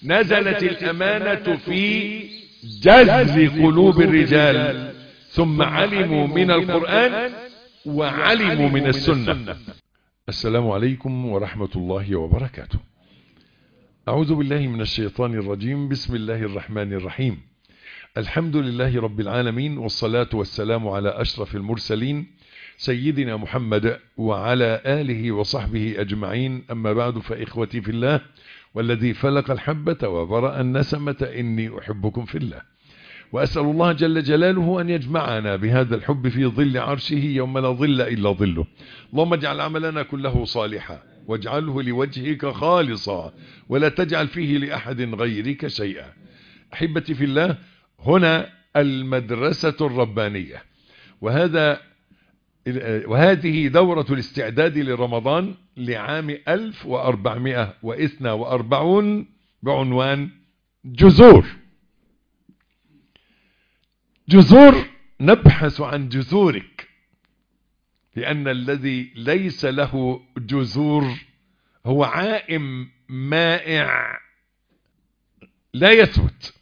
نزلت الأمانة في جذب قلوب الرجال ثم علموا من القرآن وعلموا من السنة السلام عليكم ورحمة الله وبركاته أعوذ بالله من الشيطان الرجيم بسم الله الرحمن الرحيم الحمد لله رب العالمين والصلاة والسلام على أشرف المرسلين سيدنا محمد وعلى آله وصحبه أجمعين أما بعد فإخوتي في الله والذي فلق الحبة وبرأ النسمة إني أحبكم في الله وأسأل الله جل جلاله أن يجمعنا بهذا الحب في ظل عرشه يوم لا ظل إلا ظله اللهم اجعل عملنا كله صالحا واجعله لوجهك خالصا ولا تجعل فيه لأحد غيرك شيئا أحبتي في الله هنا المدرسة الربانية وهذا وهذه دورة الاستعداد لرمضان لعام 1442 بعنوان جذور جذور نبحث عن جذورك لأن الذي ليس له جذور هو عائم مائع لا يثبت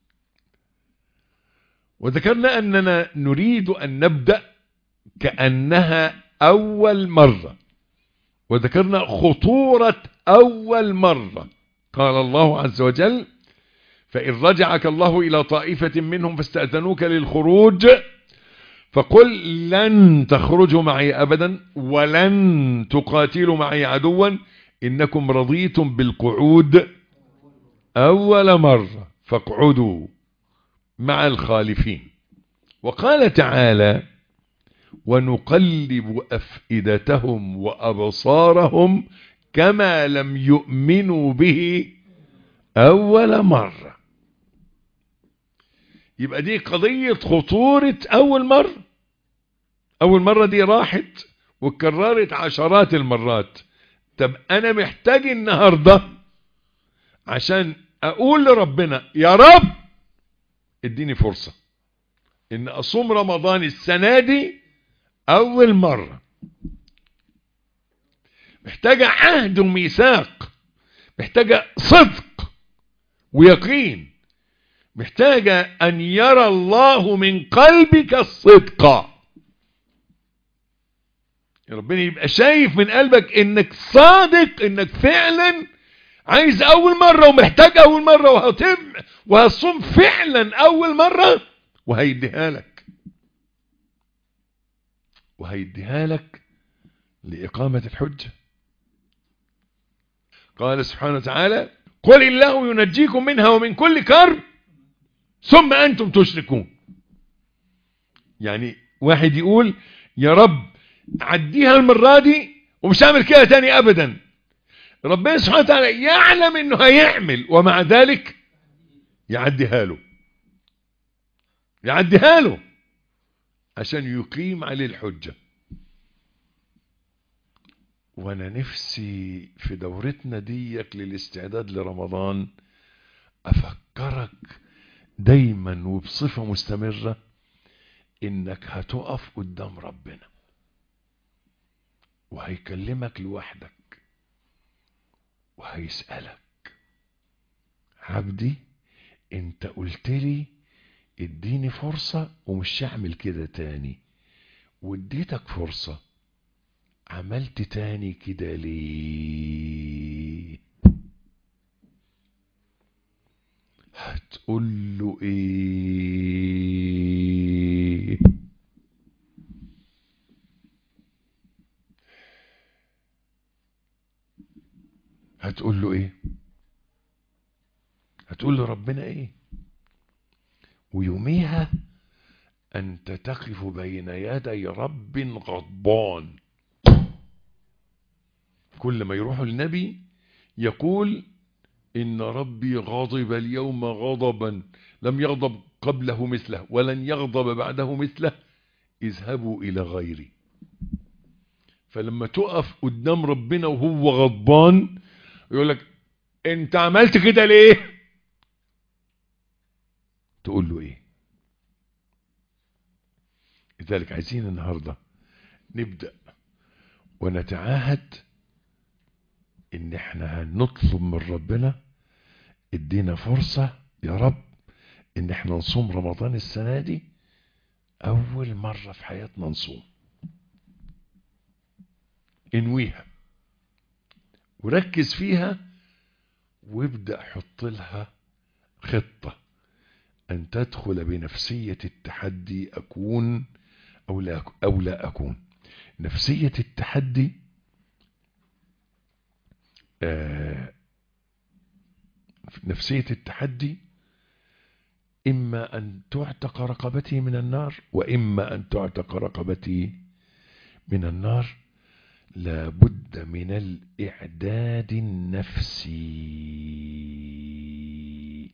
وذكرنا أننا نريد أن نبدأ كأنها أول مرة وذكرنا خطورة أول مرة قال الله عز وجل فإن رجعك الله إلى طائفة منهم فاستأذنوك للخروج فقل لن تخرجوا معي أبدا ولن تقاتلوا معي عدوا إنكم رضيتم بالقعود أول مرة فاقعدوا مع الخالفين وقال تعالى ونقلب أفئدتهم وأبصارهم كما لم يؤمنوا به أول مرة يبقى دي قضية خطورة أول مرة أول مرة دي راحت وكررت عشرات المرات طب أنا محتاج النهاردة عشان أقول لربنا يا رب اديني فرصة إن أصوم رمضان السنة دي أول مرة محتاجة عهد وميثاق محتاجة صدق ويقين محتاجة أن يرى الله من قلبك الصدق ربنا يبقى شايف من قلبك انك صادق انك فعلا عايز اول مرة ومحتاج اول مرة وهتم وهتصوم فعلا اول مرة وهيديها لك وهيديها لك لإقامة الحجة قال سبحانه وتعالى قل الله ينجيكم منها ومن كل كرب ثم أنتم تشركون يعني واحد يقول يا رب عديها المرة دي ومش هعمل كده تاني أبدا ربنا سبحانه وتعالى يعلم انه هيعمل ومع ذلك يعديها له يعديها له عشان يقيم عليه الحجة وانا نفسي في دورتنا ديك للاستعداد لرمضان افكرك دايما وبصفة مستمرة انك هتقف قدام ربنا وهيكلمك لوحدك وهيسألك عبدي انت قلت لي اديني فرصة ومش هعمل كده تاني واديتك فرصة عملت تاني كده ليه هتقول له ايه هتقول له ايه هتقول له ربنا ايه ويوميها انت تقف بين يدي رب غضبان كل ما يروح النبي يقول إن ربي غضب اليوم غضبا لم يغضب قبله مثله ولن يغضب بعده مثله اذهبوا إلى غيري فلما تقف قدام ربنا وهو غضبان يقول لك انت عملت كده ليه تقول له ايه لذلك عايزين النهاردة نبدأ ونتعاهد ان احنا هنطلب من ربنا ادينا فرصة يا رب ان احنا نصوم رمضان السنة دي اول مرة في حياتنا نصوم انويها وركز فيها وابدأ حط لها خطة أن تدخل بنفسية التحدي أكون أو لا, أو لا أكون نفسية التحدي آه نفسية التحدي إما أن تعتق رقبتي من النار وإما أن تعتق رقبتي من النار لابد من الإعداد النفسي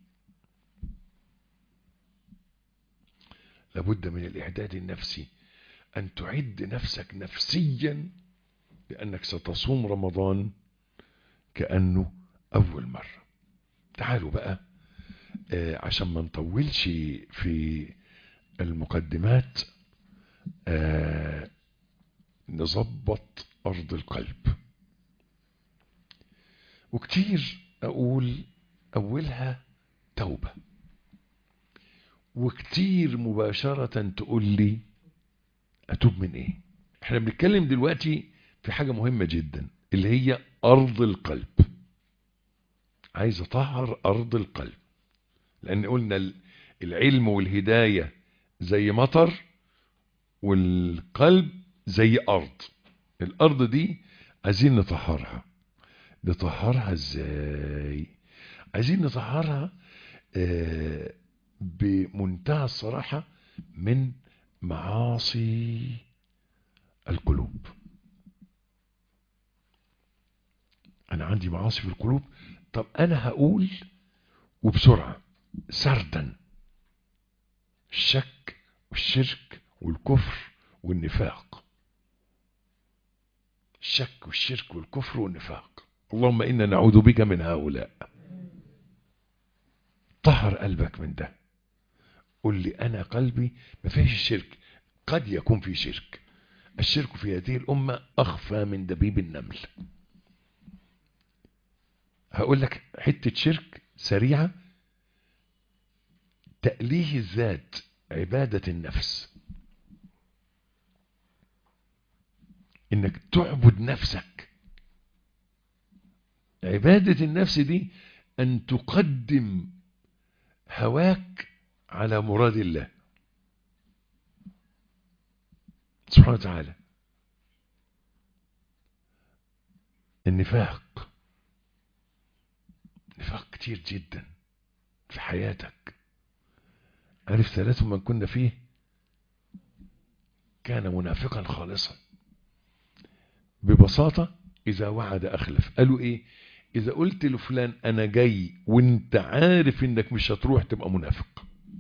لابد من الإعداد النفسي أن تعد نفسك نفسيا بأنك ستصوم رمضان كأنه أول مرة تعالوا بقى آه عشان ما نطولش في المقدمات آه نظبط أرض القلب وكتير أقول أولها توبة وكتير مباشرة تقول لي أتوب من إيه احنا بنتكلم دلوقتي في حاجة مهمة جدا اللي هي أرض القلب عايز أطهر أرض القلب لأن قلنا العلم والهداية زي مطر والقلب زي أرض الأرض دي عايزين نطهرها نطهرها ازاي عايزين نطهرها آه بمنتهى الصراحة من معاصي القلوب أنا عندي معاصي في القلوب طب أنا هقول وبسرعة سردا الشك والشرك والكفر والنفاق الشك والشرك والكفر والنفاق اللهم إنا نعوذ بك من هؤلاء طهر قلبك من ده قل لي أنا قلبي ما فيش الشرك قد يكون في شرك الشرك في هذه الأمة أخفى من دبيب النمل هقول لك حتة شرك سريعة تأليه الذات عبادة النفس انك تعبد نفسك عبادة النفس دي ان تقدم هواك على مراد الله سبحانه وتعالى النفاق نفاق كتير جدا في حياتك عارف ثلاث من كنا فيه كان منافقا خالصا ببساطة إذا وعد أخلف قالوا إيه إذا قلت لفلان أنا جاي وانت عارف إنك مش هتروح تبقى منافق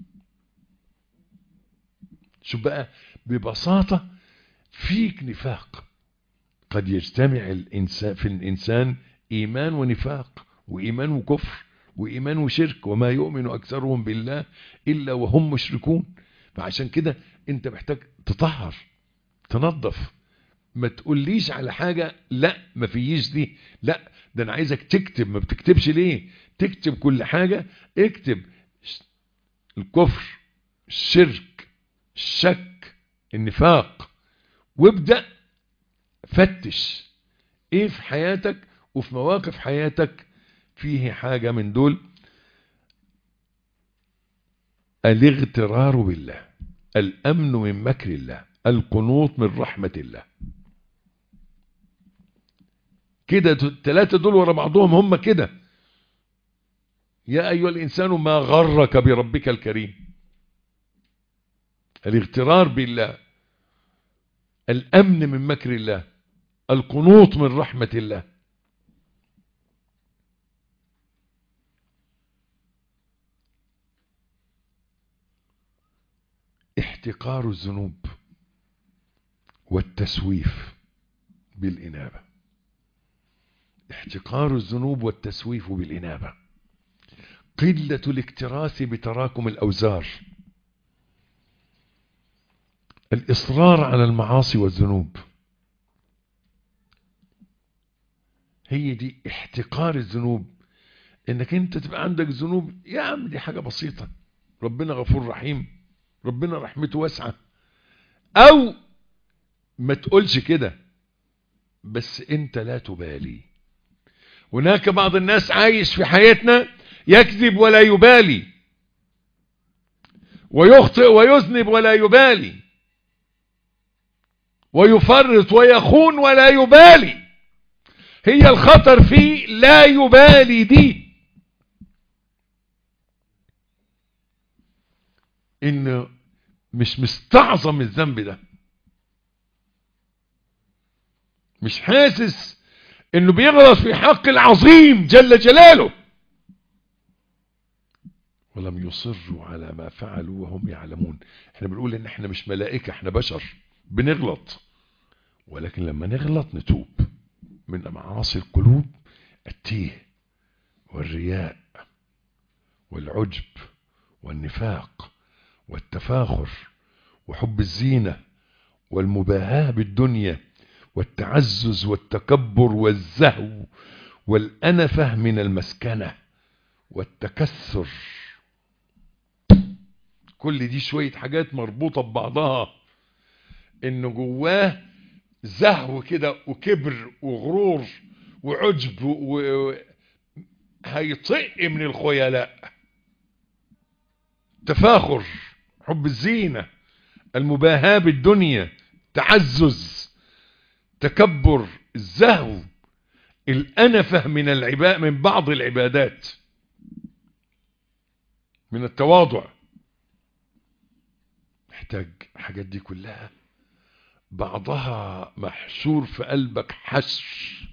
شوف بقى ببساطة فيك نفاق قد يجتمع الإنسان في الإنسان إيمان ونفاق وإيمان وكفر وإيمان وشرك وما يؤمن أكثرهم بالله إلا وهم مشركون فعشان كده أنت محتاج تطهر تنظف ما تقوليش على حاجة لا ما فيش دي لا ده انا عايزك تكتب ما بتكتبش ليه تكتب كل حاجة اكتب الكفر الشرك الشك النفاق وابدأ فتش ايه في حياتك وفي مواقف حياتك فيه حاجة من دول الاغترار بالله الامن من مكر الله القنوط من رحمة الله كده الثلاثة دول ورا بعضهم هم كده يا أيها الإنسان ما غرك بربك الكريم الاغترار بالله الأمن من مكر الله القنوط من رحمة الله احتقار الذنوب والتسويف بالإنابة احتقار الذنوب والتسويف بالإنابة قلة الاكتراث بتراكم الأوزار الإصرار على المعاصي والذنوب هي دي احتقار الذنوب انك انت تبقى عندك ذنوب يا عم دي حاجة بسيطة ربنا غفور رحيم ربنا رحمته واسعة او ما تقولش كده بس انت لا تبالي هناك بعض الناس عايش في حياتنا يكذب ولا يبالي ويخطئ ويذنب ولا يبالي ويفرط ويخون ولا يبالي هي الخطر في لا يبالي دي ان مش مستعظم الذنب ده مش حاسس انه بيغلط في حق العظيم جل جلاله ولم يصروا على ما فعلوا وهم يعلمون احنا بنقول ان احنا مش ملائكة احنا بشر بنغلط ولكن لما نغلط نتوب من معاصي القلوب التيه والرياء والعجب والنفاق والتفاخر وحب الزينة والمباهاة بالدنيا والتعزز والتكبر والزهو والأنفة من المسكنة والتكثر كل دي شوية حاجات مربوطة ببعضها انه جواه زهو كده وكبر وغرور وعجب و... هيطق من الخيلاء تفاخر حب الزينة المباهاة بالدنيا تعزز تكبر الزهو الأنفة من العباء من بعض العبادات من التواضع محتاج الحاجات دي كلها بعضها محشور في قلبك حشر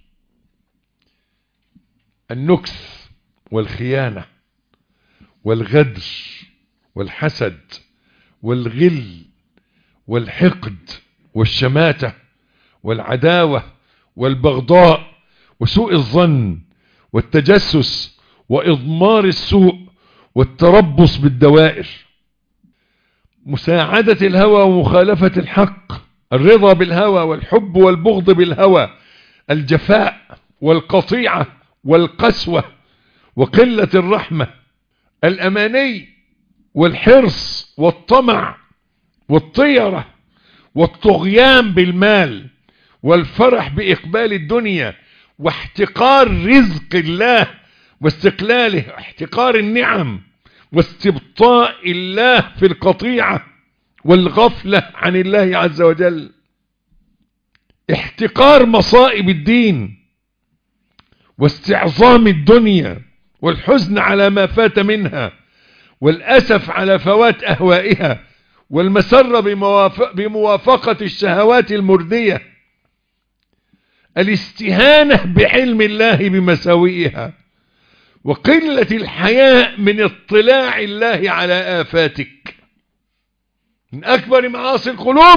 النكس والخيانة والغدر والحسد والغل والحقد والشماتة والعداوة والبغضاء وسوء الظن والتجسس وإضمار السوء والتربص بالدوائر مساعدة الهوى ومخالفة الحق الرضا بالهوى والحب والبغض بالهوى الجفاء والقطيعة والقسوة وقلة الرحمة الأماني والحرص والطمع والطيرة والطغيان بالمال والفرح بإقبال الدنيا واحتقار رزق الله واستقلاله احتقار النعم واستبطاء الله في القطيعة والغفلة عن الله عز وجل احتقار مصائب الدين واستعظام الدنيا والحزن على ما فات منها والأسف على فوات أهوائها والمسر بموافقة الشهوات المردية الاستهانة بعلم الله بمساوئها وقلة الحياء من اطلاع الله على آفاتك من أكبر معاصي القلوب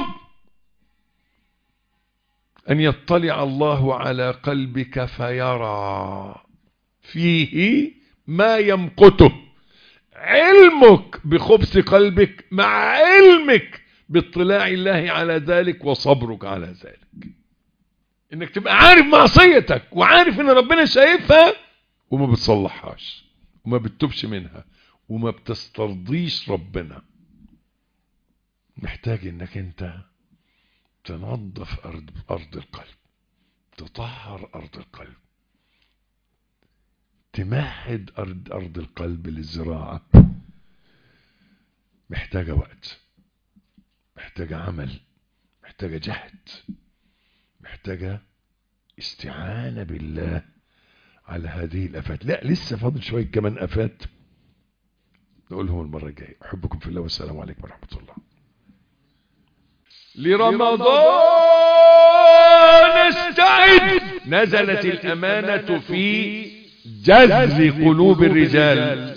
أن يطلع الله على قلبك فيرى فيه ما يمقته علمك بخبث قلبك مع علمك باطلاع الله على ذلك وصبرك على ذلك انك تبقى عارف معصيتك وعارف ان ربنا شايفها وما بتصلحهاش وما بتتوبش منها وما بتسترضيش ربنا محتاج انك انت تنظف ارض, أرض القلب تطهر ارض القلب تمهد أرض, أرض القلب للزراعة محتاجة وقت محتاجة عمل محتاجة جهد محتاجة استعانة بالله على هذه الأفات لا لسه فاضل شوية كمان أفات نقولهم المرة الجاية أحبكم في الله والسلام عليكم ورحمة الله لرمضان استعد نزلت الأمانة في جذب قلوب الرجال